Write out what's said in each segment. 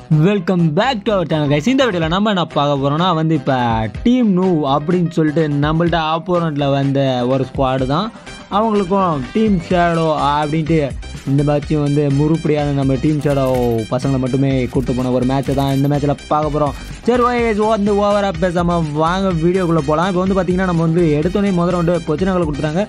welcome back to our channel guys இந்த வீடியோவில் நம்ம என்ன பார்க்க போகிறோம்னா வந்து இப்போ டீம் நூ அப்படின்னு சொல்லிட்டு நம்மள்ட்ட ஆப்போனண்ட்டில் வந்த ஒரு ஸ்குவாடு தான் அவங்களுக்கும் டீம் ஷேடோ அப்படின்ட்டு இந்த மேட்சும் வந்து முறுப்படியான நம்ம டீம் ஷேடோ பசங்களை மட்டுமே கூட்டு போன ஒரு மேட்ச்சை தான் இந்த மேட்ச்சில் பார்க்க போகிறோம் சரி ஓகே guys, வந்து ஓவராக பேசாமல் வாங்க வீடியோக்குள்ளே போகலாம் இப்போ வந்து பார்த்திங்கன்னா நம்ம வந்து எடுத்தோடனே முதல்ல வந்து பொச்சினங்களை கொடுத்துட்டாங்க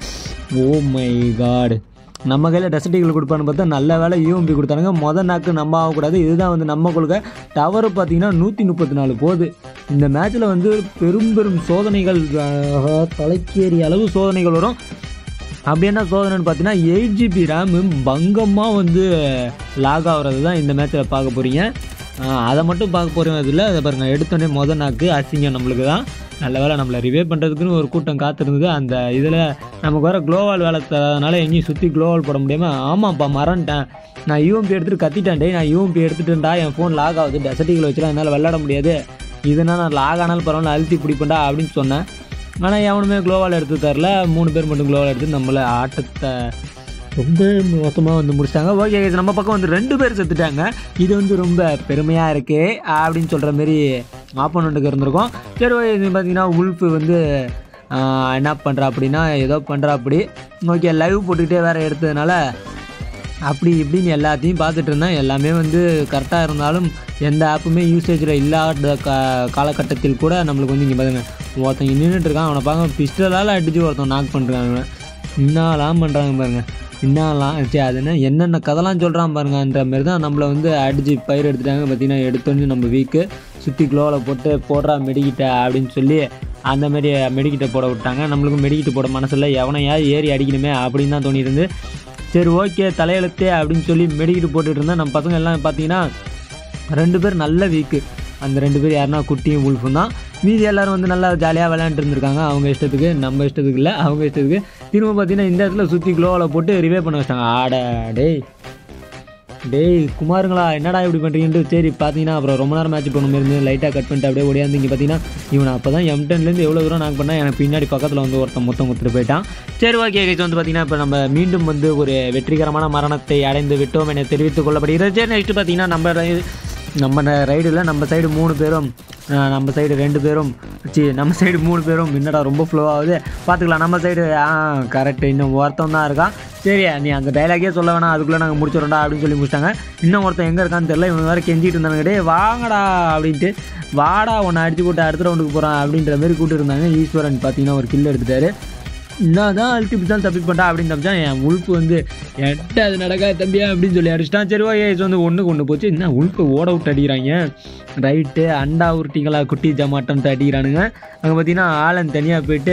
ஓ மை காட் நம்ம கையில் டெசர்ட்டிகள் கொடுப்பான்னு பார்த்தா நல்ல வேலை யூஎம்பி கொடுத்தானுங்க மொதல் நாக்கு நம்ம ஆகக்கூடாது இதுதான் வந்து நம்ம கொள்கை டவர் பார்த்தீங்கன்னா நூற்றி முப்பத்தி நாலு போகுது இந்த மேட்ச்சில் வந்து பெரும் பெரும் சோதனைகள் ஆஹ், தலைக்கேறி அளவு சோதனைகள் வரும் அப்படி என்ன சோதனைன்னு பார்த்தீங்கன்னா எயிட் ஜிபி ரேமு பங்கமாக வந்து லாக் ஆகுறது தான் இந்த மேட்ச்சில் பார்க்க போகிறீங்க அதை மட்டும் பார்க்க போகிறோம் இதில் அதை பாருங்கள் எடுத்தோடனே மொதல் நாக்கு அசிங்கம் நம்மளுக்கு தான் நல்ல வேலை நம்மளை ரிவே பண்ணுறதுக்குன்னு ஒரு கூட்டம் காத்திருந்தது அந்த இதில் நமக்கு வர குளோவால் வேலை தராதனால எங்கேயும் சுற்றி குளோவால் போட முடியாமல் ஆமாப்பா மறந்துட்டேன் நான் யூஎம்பி எடுத்துகிட்டு கத்திட்டேன் டேய் நான் யூஎம்பி எடுத்துட்டேன்டா என் ஃபோன் லாக் ஆகுது டெசர்ட்டிகள் வச்சுலாம் என்னால் விளையாட முடியாது இதுனா நான் லாக் ஆனாலும் பரவாயில்ல அழுத்தி பிடிப்பேன்டா அப்படின்னு சொன்னேன் ஆனால் எவனுமே குளோவால் எடுத்து தரல மூணு பேர் மட்டும் குளோவால் எடுத்து நம்மளை ஆட்டத்தை ரொம்ப மோசமாக வந்து முடிச்சிட்டாங்க ஓகே guys, நம்ம பக்கம் வந்து ரெண்டு பேர் செத்துட்டாங்க இது வந்து ரொம்ப பெருமையாக இருக்கே அப்படின்னு சொல்கிற மாரி ஆப்போனண்ட்டுக்கு இருந்திருக்கும் சரி ஓகே இது பார்த்தீங்கன்னா உல்ஃபு வந்து ஆஹ், என்ன பண்ணுறா அப்படின்னா ஏதோ பண்ணுறா அப்படி ஓகே லைவ் போட்டுக்கிட்டே வேறு எடுத்ததுனால அப்படி இப்படின்னு எல்லாத்தையும் பார்த்துட்டு இருந்தேன் எல்லாமே வந்து கரெக்டாக இருந்தாலும் எந்த ஆப்புமே யூசேஜில் இல்லாத கா காலகட்டத்தில் கூட நம்மளுக்கு வந்து இங்கே பாருங்க ஒருத்தன் நின்றுட்டு இருக்கான் அவனை பார்க்க பிஸ்டலால் அடித்து ஒருத்தன் நாக் பண்ணுறாங்க என்னலாம் பண்ணுறாங்க பாருங்க என்னலாம் சரி அது என்ன என்னென்ன கதைலாம் சொல்கிறான் பாருங்கன்ற மாதிரி தான் நம்மளை வந்து அடித்து பயிர் எடுத்துட்டாங்க பார்த்தீங்கன்னா எடுத்தோன்னே நம்ம வீக்கு சுற்றி க்ளோவில் போட்டு போடுறா மெடிக்கிட்ட அப்படின்னு சொல்லி அந்த மாதிரி மெடிக்கிட்ட போட விட்டாங்க நம்மளுக்கும் மெடிக்கிட்ட போட மனசில்ல எவனையா ஏறி அடிக்கணுமே அப்படின்னு தான் தோணியிருந்து சரி ஓகே தலையெழுத்தே அப்படின்னு சொல்லி மெடிக்கிட்டு போட்டுட்டு இருந்தேன் நம்ம பசங்க எல்லாம் பார்த்தீங்கன்னா ரெண்டு பேர் நல்ல வீக்கு அந்த ரெண்டு பேர் யாருன்னா குட்டியும் உல்ஃபும் தான் மீதி எல்லாரும் வந்து நல்லா ஜாலியாக விளையாண்டுட்டு இருந்திருக்காங்க அவங்க இஷ்டத்துக்கு நம்ம இஷ்டத்துக்கு இல்லை அவங்க இஷ்டத்துக்கு திரும்ப பார்த்தீங்கன்னா இந்த இடத்துல சுற்றி க்ளோவில் போட்டு ரிவே பண்ண வச்சிட்டாங்க ஆட டேய் டேய் குமாருங்களா என்னடா இப்படி பண்ணுறீங்கன்ட்டு சரி பார்த்தீங்கன்னா அப்புறம் ரொம்ப நேரம் மேட்ச் பண்ண இருந்து லைட்டாக கட் பண்ணிட்டு அப்படியே ஓடியாந்து இங்கே பார்த்தீங்கன்னா இவனை அப்போ தான் எம்டன்லேருந்து எவ்வளோ தூரம் நாங்கள் பண்ணால் எனக்கு பின்னாடி பக்கத்தில் வந்து ஒருத்தன் மொத்தம் கொடுத்துட்டு போயிட்டான் சரி ஓகே கைஸ் வந்து பார்த்தீங்கன்னா இப்போ நம்ம மீண்டும் வந்து ஒரு வெற்றிகரமான மரணத்தை அடைந்து விட்டோம் என தெரிவித்துக் கொள்ளப்படுகிறது சரி நெக்ஸ்ட் பார்த்தீங்கன்னா நம்ம ரை- நம்ம ரைடில் நம்ம சைடு மூணு பேரும் அஹ், நம்ம சைடு ரெண்டு பேரும் சி நம்ம சைடு மூணு பேரும் என்னடா ரொம்ப ஃப்ளோ ஆகுது பார்த்துக்கலாம் நம்ம சைடு ஆ கரெக்ட் இன்னும் ஒருத்தன் தான் இருக்கான் சரி நீ அந்த டைலாகே சொல்ல வேணாம் அதுக்குள்ளே நாங்கள் முடிச்சிடறோம்டா அப்படின்னு சொல்லி முடிச்சிட்டாங்க இன்னும் ஒருத்தன் எங்கே இருக்கான்னு தெரியல இவங்க வேறு கெஞ்சிட்டு இருந்தாங்க டேய் வாங்கடா அப்படின்ட்டு வாடா உன்னை அடிச்சு போட்டு அடுத்த ரவுண்டுக்கு போகிறான் அப்படின்ற மாதிரி கூப்பிட்டு இருந்தாங்க ஈஸ்வரன் பார்த்தீங்கன்னா ஒரு கில் எடுத்துட்டாரு நான் தான் அல்டிபி தான் தப்பி பண்ணா அப்படின்னு தப்பிச்சான் என் உழுப்பு வந்து எட்ட அது நடக்காது தம்பியா அப்படின்னு சொல்லி அடிச்சிட்டான் சரி ஓகே இது வந்து ஒன்றுக்கு ஒன்று போச்சு என்ன உழுப்பு ஓட விட்டு அடிக்கிறாங்க ரைட்டு அண்டா உருட்டிங்களா குட்டி ஜமாட்டன்ட்டு அடிக்கிறானுங்க அங்கே பார்த்தீங்கன்னா ஆளன் தனியாக போயிட்டு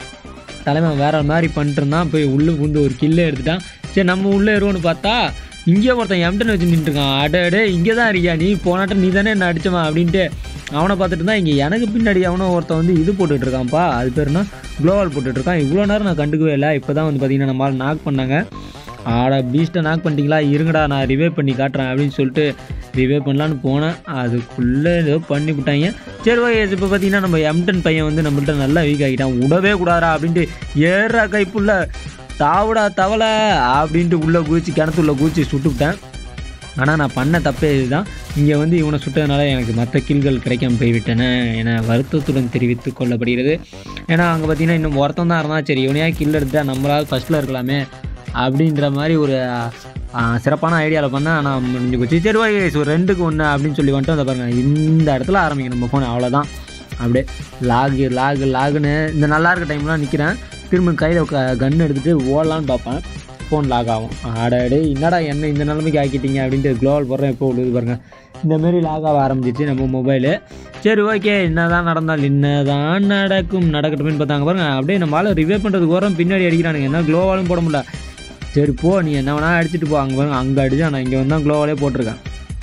தலைவன் வேற மாதிரி பண்ணிட்டு இருந்தான் போய் உள்ளே புந்து ஒரு கில்லை எடுத்துட்டான் சரி நம்ம உள்ளே ஏறுவோன்னு பார்த்தா இங்கே ஒருத்தன் எம்டன் வச்சு நின்றுருக்கான் அட அடே இங்கே தான் இருக்கியா நீ போனாட்டம் நீ தானே என்ன அடிச்சவன் அப்படின்ட்டு அவனை பார்த்துட்டு தான் இங்கே எனக்கு பின்னாடி அவனும் ஒருத்தன் வந்து இது போட்டுட்டு இருக்கான்ப்பா அது பேருனா குளோவால் போட்டுட்டு இருக்கான் இவ்வளோ நேரம் நான் கண்டுக்கவே இல்லை இப்போ தான் வந்து பார்த்தீங்கன்னா நம்மளால் நாக் பண்ணாங்க ஆடா பீஸ்ட்டை நாக் பண்ணிட்டீங்களா இருங்கடா நான் ரிவே பண்ணி காட்டுறேன் அப்படின்னு சொல்லிட்டு ரிவே பண்ணலான்னு போனேன் அதுக்குள்ளே ஏதோ பண்ணி விட்டாங்க சரி ஓகே இப்போ பார்த்தீங்கன்னா நம்ம எம்டன் பையன் வந்து நம்மள்ட்ட நல்லா வீக் ஆகிட்டான் விடவே கூடாதா அப்படின்ட்டு ஏறா கைப்புள்ள தாவுடா தவளை அப்படின்ட்டு உள்ளே குதிச்சு கிணத்துள்ள குதிச்சு சுட்டுவிட்டேன் ஆனால் நான் பண்ண தப்பே இதுதான் இங்கே வந்து இவனை சுட்டதுனால எனக்கு மற்ற கில்கள் கிடைக்காம போய்விட்டன என வருத்தத்துடன் தெரிவித்து கொள்ளப்படுகிறது ஏன்னா அங்கே பார்த்தீங்கன்னா இன்னும் ஒருத்தன் தான் இருந்தால் சரி இவனையா கில் எடுத்தா நம்மளால் ஃபஸ்ட்டில் இருக்கலாமே அப்படின்ற மாதிரி ஒரு ஆ, சிறப்பான ஐடியாவில் பண்ணேன் ஆனால் முடிஞ்சு போச்சு சரி ஓகே guys, ஒரு ரெண்டுக்கு ஒன்று அப்படின்னு சொல்லி வந்துட்டு அதை பாருங்கள் இந்த இடத்துல ஆரம்பிக்கணும் நம்ம ஃபோன் அவ்வளோதான் அப்படியே லாகு லாகு லாகுன்னு இந்த நல்லா இருக்க டைம்லாம் நிற்கிறேன் திரும்ப கையில் கன் எடுத்துகிட்டு ஓடலான்னு பார்ப்பேன் ஃபோன் லாக் ஆகும் ஆடாடே என்னடா என்ன இந்த நிலைமைக்கு ஆக்கிட்டீங்க அப்படின்ட்டு குளோவல் போடுறேன் எப்போ விழுது பாருங்க இந்த மாதிரி லாக் ஆக ஆரம்பிச்சிச்சு நம்ம மொபைலு சரி ஓகே என்னதான் நடந்தால் என்னதான் நடக்கும் நடக்கட்டும்னு பார்த்தாங்க பாருங்க அப்படியே நம்மளால் ரிவே பண்ணுறதுக்கு வரோம் பின்னாடி அடிக்கிறானுங்க என்ன க்ளோவாலும் போட முடியல சரி போ நீ என்ன வேணா அடிச்சிட்டு போ அங்கே பாருங்க அங்கே அடிச்சா நான் இங்கே வந்தால் க்ளோவாலே போட்டிருக்கேன்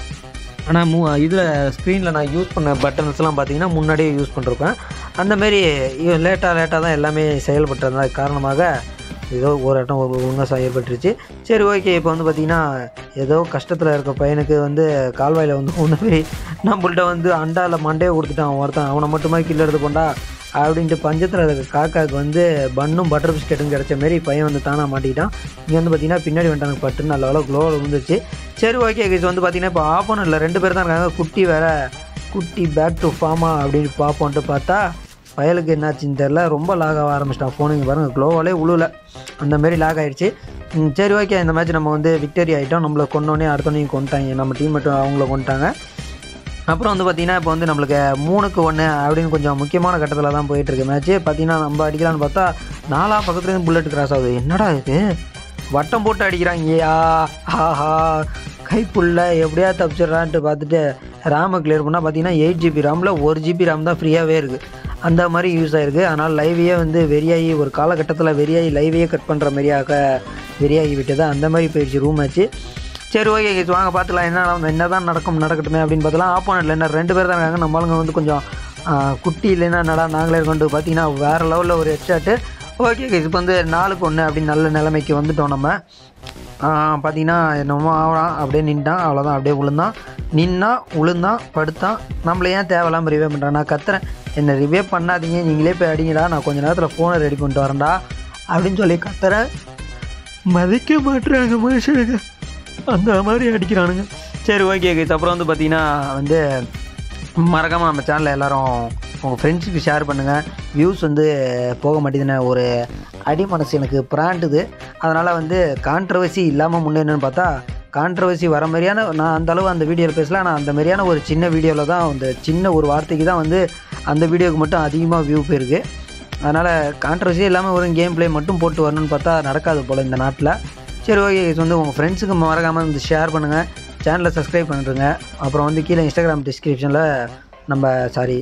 ஆனால் மூ இதில் ஸ்க்ரீனில் நான் யூஸ் பண்ண பட்டன்ஸ்லாம் பார்த்தீங்கன்னா முன்னாடியே யூஸ் பண்ணிருப்பேன் அந்தமாரி லேட்டாக லேட்டாக தான் எல்லாமே செயல்பட்டது காரணமாக ஏதோ ஒரு இடம் ஒரு ஒழுங்காக செயல்பட்டுருச்சு சரி ஓகே இப்போ வந்து பார்த்திங்கன்னா ஏதோ கஷ்டத்தில் இருக்க பையனுக்கு வந்து கால்வாயில் வந்து ஒன்று மாரி நம்மள்ட்ட வந்து அண்டாவில் மண்டையை கொடுத்துட்டான் ஒருத்தன் அவனை மட்டுமே கில் எடுத்து போண்டா அப்படின்ட்டு பஞ்சத்தில் இருக்க காக்காவுக்கு வந்து பன்னும் பட்டர் பிஸ்கெட்டும் கிடைச்ச மாரி பையன் வந்து தானாக மாட்டிக்கிட்டான் இங்கே வந்து பார்த்தீங்கன்னா பின்னாடி வந்துட்டாங்க பட்டு நல்ல வேலை க்ளோவில் விழுந்துச்சு சரி ஓகே கைஸ் வந்து பார்த்தீங்கன்னா இப்போ ஆப்போனட்டில் ரெண்டு பேர் தான் இருக்காங்க குட்டி வேற குட்டி பேக் டு ஃபார்மா அப்படின்னு பார்ப்போன்ட்டு பார்த்தா பயலுக்கு என்னாச்சுன்னு தெரில ரொம்ப லாக் ஆக ஆரம்பிச்சிட்டான் ஃபோன் இங்கே பாருங்கள் க்ளோவாலே உழுல அந்த மாதிரி லாக் ஆயிடுச்சு ம், சரி ஓகே இந்த மேட்ச் நம்ம வந்து விக்டரி ஆகிட்டோம் நம்மளை கொண்டோடனே அடுத்தோடனையும் கொண்டுட்டாங்க நம்ம டீம் மட்டும் அவங்கள கொண்டுட்டாங்க அப்புறம் வந்து பார்த்தீங்கன்னா இப்போ வந்து நம்மளுக்கு மூணுக்கு ஒன்று அப்படின்னு கொஞ்சம் முக்கியமான கட்டத்தில் தான் போயிட்டுருக்கு மேட்ச்சு பார்த்தீங்கன்னா நம்ம அடிக்கலாம்னு பார்த்தா நாலா பக்கத்துலேருந்து புல்லட் கிராஸ் ஆகுது என்னடா இது வட்டம் போட்டு அடிக்கிறாங்க ஏ ஆஹா கைப்புள்ள எப்படியா தப்பிச்சிட்றான்ட்டு பார்த்துட்டு ரேமை கிளியர் பண்ணால் பார்த்தீங்கன்னா எயிட் ஜிபி ரேமில் ஒரு ஜிபி ரேம் தான் ஃப்ரீயாகவே இருக்குது அந்த மாதிரி யூஸ் ஆயிருக்கு அதனால் லைவையே வந்து வெறியாகி ஒரு காலகட்டத்தில் வெறியாகி லைவையே கட் பண்ணுற மாதிரியாக வெறியாகி விட்டது அந்த மாதிரி போயிடுச்சு ரூம் ஆச்சு சரி ஓகே guys, வாங்க பார்த்துக்கலாம் என்ன நடக்கும், என்ன தான் நடக்கும் நடக்கட்டுமே அப்படின்னு பார்த்தலாம் ஆப்போனட்ல என்ன ரெண்டு பேர் தான் இருக்காங்க நம்ம ஆளுங்க வந்து கொஞ்சம் ஆ, குட்டி இல்லைன்னா நடா நாங்களே கொண்டு பார்த்தீங்கன்னா வேறு லெவலில் ஒரு ஹெட்ஷாட்டு ஓகே guys, இப்போ வந்து நாலுக்கு ஒன்று அப்படின்னு நல்ல நிலைமைக்கு வந்துட்டோம் நம்ம ஆ, பார்த்தீங்கன்னா என்னமோ ஆகலாம் அப்படியே நின்ட்டான் அவ்வளோதான் அப்படியே விழுந்தான் நின்னா உளுந்தான் படுத்தான் நம்மள ஏன் தேவையில்லாமல் ரிவே பண்ணுறான் நான் கத்துறேன் என்னை ரிவே பண்ணாதீங்க நீங்களே போய் அடிங்கடா நான் கொஞ்ச நேரத்தில் ஃபோனை ரெடி பண்ணிட்டு வரேன்டா அப்படின்னு சொல்லி கத்துறேன் மதிக்க மாட்டுறாங்க மனுஷனுங்க அந்த மாதிரி அடிக்கிறானுங்க சரி ஓகே கைஸ் அப்புறம் வந்து பார்த்தீங்கன்னா வந்து மறக்காமல் நம்ம சேனலில் எல்லாரும் உங்கள் ஃப்ரெண்ட்ஸுக்கு ஷேர் பண்ணுங்கள் வியூஸ் வந்து போக மாட்டேதுன்னு ஒரு அடி மனசு எனக்கு பிராண்டுது அதனால் வந்து கான்ட்ரவர்சி இல்லாமல் முன்னேறணும்னு பார்த்தா கான்ட்ரவர்சி வர மாதிரியான நான் அந்த அளவு அந்த வீடியோவில் பேசல ஆனால் அந்த மாதிரியான ஒரு சின்ன வீடியோவில் தான் அந்த சின்ன ஒரு வார்த்தைக்கு தான் வந்து அந்த வீடியோவுக்கு மட்டும் அதிகமாக வியூ போயிருக்கு அதனால் கான்ட்ரவர்சியே இல்லாமல் ஒரு கேம் ப்ளே மட்டும் போட்டு வரணும்னு பார்த்தா நடக்காது போல் இந்த நாட்டில் சரி ஓகே இது வந்து உங்கள் ஃப்ரெண்ட்ஸுக்கு மறக்காமல் வந்து ஷேர் பண்ணுங்கள் சேனலை சப்ஸ்கிரைப் பண்ணிடுங்க அப்புறம் வந்து கீழே இன்ஸ்டாகிராம் டிஸ்கிரிப்ஷனில் நம்ம சாரி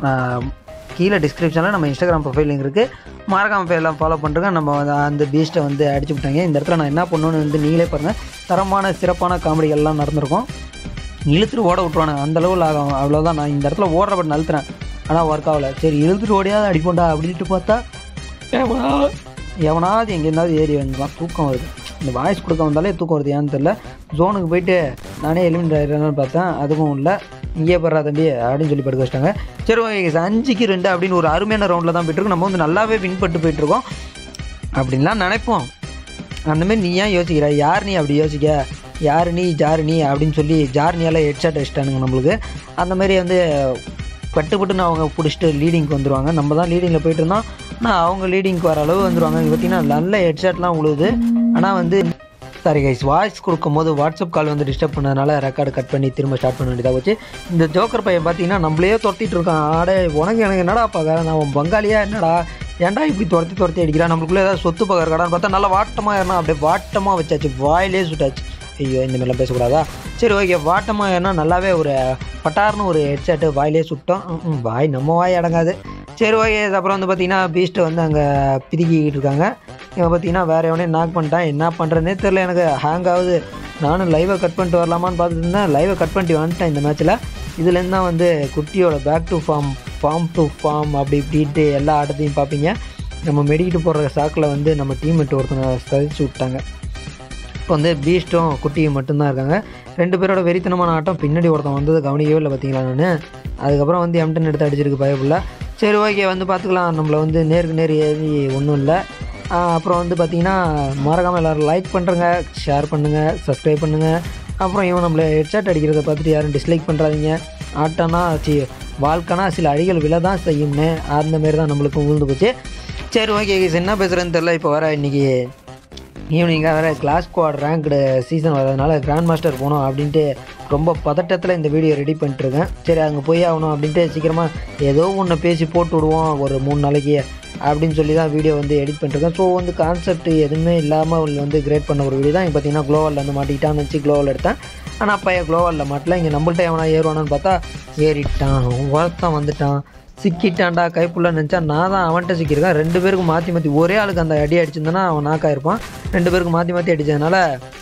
கீழே டிஸ்கிரிப்ஷனில் நம்ம இன்ஸ்டாகிராம் ப்ரொஃபைல் லிங்க் இருக்குது மறக்காமல் போய் எல்லாம் ஃபாலோ பண்ணுறங்க நம்ம வந்து அந்த பீஸ்ட்டை வந்து அடிச்சு விட்டாங்க இந்த இடத்துல நான் என்ன பண்ணணும்னு வந்து நீங்களே பாருங்கள் தரமான சிறப்பான காமெடிகள்லாம் நடந்திருக்கும் இழுத்துட்டு ஓட விட்ருவானுங்க அந்த அளவில் ஆகும் அவ்வளோதான் நான் இந்த இடத்துல ஓடுற பட் நழுத்துறேன் ஆனால் ஒர்க் ஆகல சரி இழுத்துட்டு ஓடியாவது அடிப்போண்டா அப்படின்ட்டு பார்த்தா எவனா எவனாவது எங்கேருந்தாவது ஏறி வந்துதான் தூக்கம் வருது இந்த வாய்ஸ் கொடுக்க வந்தாலே தூக்கம் வருது ஏன்னு தெரில ஜோனுக்கு போயிட்டு நானே எலிமெண்ட் ஆயிடுறேன்னு பார்த்தேன் அதுவும் இல்லை இங்கே படுறா தம்பி அப்படின்னு சொல்லி படுக்க வச்சிட்டாங்க சரி ஓகே guys, அஞ்சுக்கு ரெண்டு அப்படின்னு ஒரு அருமையான ரவுண்டில் தான் போயிட்டுருக்கோம் நம்ம வந்து நல்லாவே வின் பண்ணிட்டு போயிட்டுருக்கோம் அப்படின்லாம் நினைப்போம் அந்த மாதிரி நீ ஏன் யோசிக்கிற யார் நீ அப்படி யோசிக்க யார் நீ ஜார் நீ அப்படின்னு சொல்லி ஜார்னியால் ஹெட்ஷாட் அடிச்சிட்டானுங்க நம்மளுக்கு அந்த மாதிரி வந்து பட்டு பட்டுன்னு அவங்க பிடிச்சிட்டு லீடிங்க்கு வந்துருவாங்க நம்ம தான் லீடிங்கில் போயிட்டு இருந்தோம் ஆனால் அவங்க லீடிங்க்கு வர அளவு வந்துருவாங்க இங்கே பார்த்தீங்கன்னா நல்ல ஹெட்ஷாட்லாம் உழுவுது ஆனால் வந்து சாரி கைஸ் வாய்ஸ் கொடுக்கும்போது வாட்ஸ்அப் கால் வந்து டிஸ்டர்ப் பண்ணதுனால ரெக்கார்டு கட் பண்ணி திரும்ப ஸ்டார்ட் பண்ண வேண்டியதாக போச்சு இந்த ஜோக்கர் பையன் பார்த்தீங்கன்னா நம்மளையே துரத்திட்டு இருக்கான் ஆடே உனக்கு எனக்கு என்னடா பார்க்க நான் உன் பங்காளியா என்னடா ஏன்டா இப்படி துரத்தி துரத்தி அடிக்கிறான் நம்மளுக்குள்ள ஏதாவது சொத்து பகர் கடான்னு பார்த்தா நல்லா வாட்டமாக ஏறினா அப்படியே வாட்டமாக வச்சாச்சு வாயிலே சுட்டாச்சு ஐயோ இந்த மாதிரிலாம் பேசக்கூடாதா சரி ஓகே வாட்டமாக ஏறினா நல்லாவே ஒரு பட்டார்னு ஒரு ஹெட்செட்டு வாயிலே சுட்டோம் ம், ம், வாய் நம்ம வாய் அடங்காது சரி ஓகே அப்புறம் வந்து பார்த்தீங்கன்னா பீஸ்ட்டை வந்து அங்கே பிதுக்கிக்கிட்டு இருக்காங்க இவன் பார்த்தீங்கன்னா வேறு எவனையும் நாக் பண்ணிட்டான் என்ன பண்ணுறதுனே தெரில எனக்கு ஹேங் ஆகுது நானும் லைவை கட் பண்ணிட்டு வரலாமான்னு பார்த்துட்டு இருந்தேன் லைவை கட் பண்ணிட்டு வந்துட்டேன் இந்த மேட்ச்சில் இதுலேருந்து தான் வந்து குட்டியோட back to form form to form அப்படி இப்படின்ட்டு எல்லா ஆட்டத்தையும் பார்ப்பீங்க நம்ம மெடிக்கிட்டு போடுற சாக்கில் வந்து நம்ம டீம் விட்டு ஒருத்தனை சதிச்சு விட்டாங்க இப்போ வந்து பீஸ்ட்டும் குட்டியும் மட்டும்தான் இருக்காங்க ரெண்டு பேரோட வெறித்தனமான ஆட்டம் பின்னாடி ஒருத்தன் வந்தது கவனிக்கவே இல்லை பார்த்தீங்களா நான் அதுக்கப்புறம் வந்து எம்டன் எடுத்து அடிச்சிருக்கு பயப்புள்ள சரி ஓகே வந்து பார்த்துக்கலாம் நம்மளை வந்து நேருக்கு நேர் ஏறி ஒன்றும் இல்லை அப்புறம் வந்து பார்த்தீங்கன்னா மறக்காமல் எல்லோரும் லைக் பண்ணுறங்க ஷேர் பண்ணுங்கள் சப்ஸ்கிரைப் பண்ணுங்கள் அப்புறம் இவன் நம்மளை ஹெட்ஷாட் அடிக்கிறத பார்த்துட்டு யாரும் டிஸ்லைக் பண்ணுறாதீங்க ஆட்டம்னா சி வாழ்க்கைனா சில அடிகள் விழ தான் செய்யும்னு அந்த மாரி தான் நம்மளுக்கும் உழுந்து போச்சு சரி ஓகே என்ன பேசுகிறேன்னு தெரில இப்போ வர இன்றைக்கி ஈவினிங்காக வேறு கிளாஸ் ஸ்குவாட் ரேங்க்டு சீசன் வரதுனால கிராண்ட் மாஸ்டர் போகணும் அப்படின்ட்டு ரொம்ப பதட்டத்தில் இந்த வீடியோ ரெடி பண்ணிட்டுருக்கேன் சரி அங்கே போய் ஆகணும் அப்படின்ட்டு சீக்கிரமாக ஏதோ ஒன்று பேசி போட்டு விடுவோம் ஒரு மூணு நாளைக்கு அப்படின்னு சொல்லி தான் வீடியோ வந்து எடிட் பண்ணிட்டுருக்கேன் ஸோ வந்து கான்செப்ட் எதுவுமே இல்லாமல் வந்து கிரேட் பண்ண ஒரு வீடியோ தான் இங்கே பார்த்தீங்கன்னா க்ளோவலில் வந்து மாட்டிக்கிட்டான்னு வச்சு க்ளோவல் எடுத்தேன் ஆனால் பையன் க்ளோவலில் மாட்டல இங்கே நம்மள்ட்ட எவனா ஏறுவானான்னு பார்த்தா ஏறிட்டான் ஒருத்தன் வந்துட்டான் சிக்கிட்டான்டா கைப்புள்ள நினச்சா நான் தான் அவன்கிட்ட சிக்கியிருக்கேன் ரெண்டு பேருக்கு மாற்றி மாற்றி ஒரே ஆளுக்கு அந்த அடி அடிச்சிருந்தேன்னா அவன் நாக்காயிருப்பான் ரெண்டு பேருக்கு மாற்றி மாற்றி அடித்ததுனால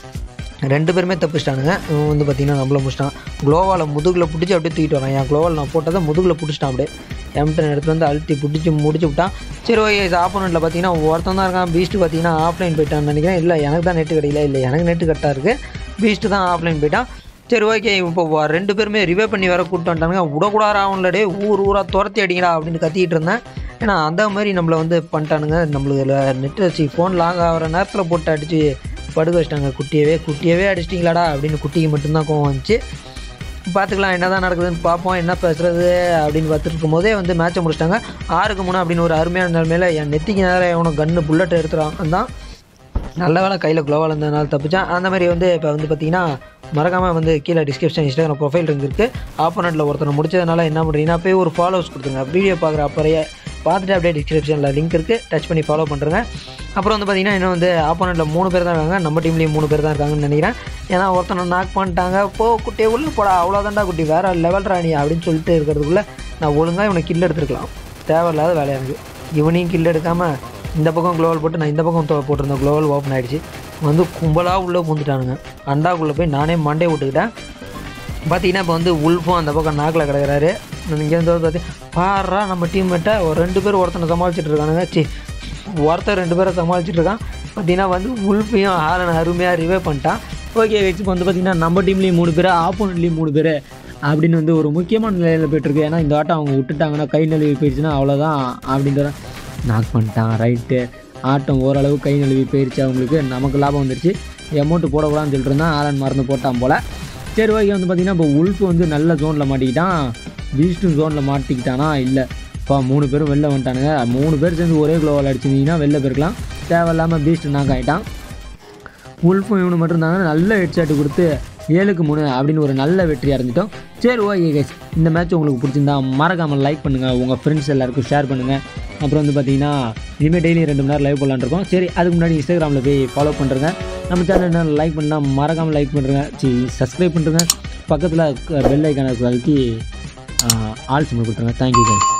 ரெண்டு பேருமே தப்பிச்சிட்டானுங்க இவன் வந்து பார்த்தீங்கன்னா நம்மள முடிச்சிட்டான் க்ளோவால் முதுகில் பிடிச்சி அப்படியே தூக்கிட்டு வரான் என் க்ளோவால் நான் போட்டதை முதுகில் பிடிச்சிட்டான் அப்படியே எம்டன் எடுத்து வந்து அழுத்தி பிடிச்சி முடிச்சு விட்டான் சரி ஓகே ஆப்போனண்ட்டில் பார்த்தீங்கன்னா ஒருத்தன் தான் இருக்கான் பீஸ்ட்டு பார்த்தீங்கன்னா ஆஃப்லைன் போயிட்டான்னு நினைக்கிறேன் இல்லை எனக்கு தான் நெட்டு கிடைக்கல இல்லை எனக்கு நெட்டு கரெக்டாக இருக்குது பீஸ்ட்டு தான் ஆஃப்லைன் போயிட்டான் சரி ஓகே இப்போ வ- ரெண்டு பேருமே ரிவே பண்ணி வேற கூப்பிட்டு வந்துட்டானுங்க விடக்கூடாது அவங்களடே ஊர் ஊராக துரத்தி அடிங்கடா அப்படின்னு கத்திக்கிட்டு இருந்தேன் ஏன்னா அந்த மாதிரி நம்மளை வந்து பண்ணிட்டானுங்க நம்மளுக்கு நெட் வச்சு ஃபோன் லாங் ஆகிற நேரத்தில் போட்டு அடித்து படுக்க வச்சிட்டாங்க குட்டியவே குட்டியவே அடிச்சிட்டிங்களாடா அப்படின்னு குட்டிக்கு மட்டும்தான் கோவம் வந்துச்சு பார்த்துக்கலாம் என்ன தான் நடக்குதுன்னு பார்ப்போம் என்ன பேசுறது அப்படின்னு பார்த்துட்டு இருக்கும்போதே வந்து மேட்சை முடிச்சிட்டாங்க ஆறுக்கு மூணு அப்படின்னு ஒரு அருமையான நிலைமையில என் நெத்திக்கு நேரம் எவனும் கன்று புல்லட் எடுத்துறான் தான் நல்ல வேலை கையில் க்ளோவால் இருந்ததுனால தப்பிச்சான் அந்த மாதிரி வந்து இப்போ வந்து பார்த்தீங்கன்னா மறக்காமல் வந்து கீழே டிஸ்கிரிப்ஷன் இன்ஸ்டாகிராம் ப்ரொஃபைல் லிங்க் இருக்குது ஆப்போனண்ட்டில் ஒருத்தனை முடிச்சதுனால என்ன பண்ணுறீங்கன்னா போய் ஒரு ஃபாலோவர்ஸ் கொடுத்துங்க வீடியோ பார்க்குற அப்பறையே பார்த்துட்டு அப்படியே டிஸ்கிரிப்ஷனில் லிங்க் இருக்குது டச் பண்ணி ஃபாலோ பண்ணுறேங்க அப்புறம் வந்து பார்த்தீங்கன்னா இன்னும் வந்து ஆப்போனண்ட்டில் மூணு பேர் தான் இருக்காங்க நம்ம டீம்லேயும் மூணு பேர் தான் இருக்காங்கன்னு நினைக்கிறேன் ஏன்னா ஒருத்தனை நாக் பண்ணிட்டாங்க போ குட்டியை உள்ள போடா அவ்வளோதான்டா குட்டி வேறு லெவல் ராணி அப்படின்னு சொல்லிட்டு இருக்கிறதுக்குள்ளே நான் ஒழுங்காக இவனை கில் எடுத்துருக்கலாம் தேவையில்லாத வேலையாக இருக்குது இவனையும் கில் எடுக்காமல் இந்த பக்கம் க்ளோவல் போட்டு நான் இந்த பக்கம் தொ- போட்டிருந்த க்ளோவல் ஓப்பன் ஆகிடுச்சு வந்து கும்பலாக உள்ளே பூந்துட்டானுங்க அண்டாக்குள்ளே போய் நானே மண்டே விட்டுக்கிட்டேன் பார்த்தீங்கன்னா இப்போ வந்து உல்ஃபும் அந்த பக்கம் நாக்கில் கிடக்குறாரு இங்கேருந்து வந்து பார்த்து பாடுறா நம்ம டீம்மேட்டை ஒரு ரெண்டு பேர் ஒருத்தனை சமாளிச்சுட்டு இருக்கானுங்க சி ஒருத்தர் ரெண்டு பேரை சமாளிச்சுட்டு இருக்கான் பார்த்தீங்கன்னா வந்து உல்ஃபையும் ஆலன் அருமையாக ரிவே பண்ணிட்டான் ஓகே இப்போ வந்து பார்த்தீங்கன்னா நம்ம டீம்லேயும் மூணு பேர் ஆப்போனண்ட்லேயும் மூணு பேர் அப்படின்னு வந்து ஒரு முக்கியமான நிலையில் போயிட்டுருக்கு ஏன்னா இந்த ஆட்டம் அவங்க விட்டுட்டாங்கன்னா கை நழுவி போயிடுச்சுன்னா அவ்வளோதான் அப்படின்ற நாக் பண்ணிட்டான் ரைட்டு ஆட்டம் ஓரளவு கை நழுவி போயிடுச்சு அவங்களுக்கு நமக்கு லாபம் வந்துருச்சு அமௌண்ட்டு போடக்கூடாதுன்னு சொல்லிட்டு இருந்தான் ஆலன் மறந்து போட்டான் போல் சரி ஓகே வந்து பார்த்தீங்கன்னா இப்போ உல்ஃப் வந்து நல்ல ஜோனில் மாட்டிக்கிட்டான் பீஸ்டும் ஜோனில் மாட்டிக்கிட்டானா இல்லை இப்போ மூணு பேரும் வெளில வந்துட்டானுங்க மூணு பேர் சேர்ந்து ஒரே குளோவால் அடிச்சிருந்தீங்கன்னா வெளில போயிருக்கலாம் தேவையில்லாமல் பீஸ்ட் நாக் ஆகிட்டான் உல்ஃபும் இவனு மட்டும் இருந்தாங்க நல்ல ஹெட்ஷாட் கொடுத்து ஏழுக்கு மூணு அப்படின்னு ஒரு நல்ல வெற்றி அடைஞ்சிட்டோம் சரி ஓகே கைஸ் இந்த மேட்ச் உங்களுக்கு பிடிச்சிருந்தா மறக்காமல் லைக் பண்ணுங்கள் உங்கள் ஃப்ரெண்ட்ஸ் எல்லாருக்கும் ஷேர் பண்ணுங்கள் அப்புறம் வந்து பார்த்தீங்கன்னா இனிமேல் டெய்லி ரெண்டு மணி நேரம் லைவ் போடலான்னு இருக்கோம் சரி அதுக்கு முன்னாடி இன்ஸ்டாகிராமில் போய் ஃபாலோ பண்ணுறேங்க நம்ம சேனல் என்ன லைக் பண்ணால் மறக்காமல் லைக் பண்ணுறேங்க சரி சப்ஸ்கிரைப் பண்ணுறேங்க பக்கத்தில் பெல் ஐக்கான அழுத்தி ஆல் சிம்பிள் கொடுத்துருங்க தேங்க்யூ கைஸ்